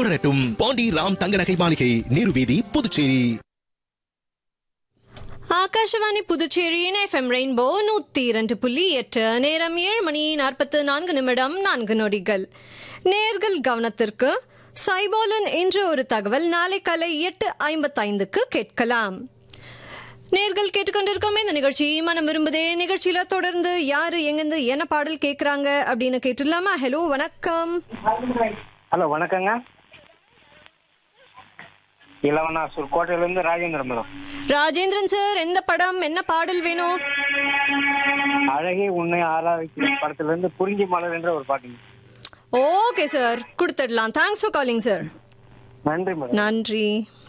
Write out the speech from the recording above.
தொடரட்டும் பாண்டி ராம் தங்க நகை மாளிகை நீர்வீதி புதுச்சேரி ஆகாஷவாணி புதுச்சேரியின் எஃப்எம் ரெயின்போ நூத்தி இரண்டு புள்ளி எட்டு நேரம் ஏழு மணி நாற்பத்து நான்கு நிமிடம் நான்கு நொடிகள் நேர்கள் கவனத்திற்கு சைபோலன் என்ற ஒரு தகவல் நாளை காலை எட்டு ஐம்பத்தைந்துக்கு கேட்கலாம் நேர்கள் கேட்டுக்கொண்டிருக்கோமே இந்த நிகழ்ச்சி மனம் விரும்புதே நிகழ்ச்சியில தொடர்ந்து யாரு எங்கிருந்து என்ன பாடல் கேக்குறாங்க அப்படின்னு கேட்டுடலாமா ஹலோ வணக்கம் ஹலோ வணக்கங்க இளவனாசூர் கோட்டையிலேருந்து ராஜேந்திரன் மேடம் ராஜேந்திரன் சார் எந்த படம் என்ன பாடல் வேணும் அழகே உன்னை ஆராய்ச்சி படத்துலேருந்து குறிஞ்சி மலர் என்ற ஒரு பாட்டுங்க ஓகே சார் கொடுத்துடலாம் தேங்க்ஸ் ஃபார் காலிங் சார் நன்றி மேடம் நன்றி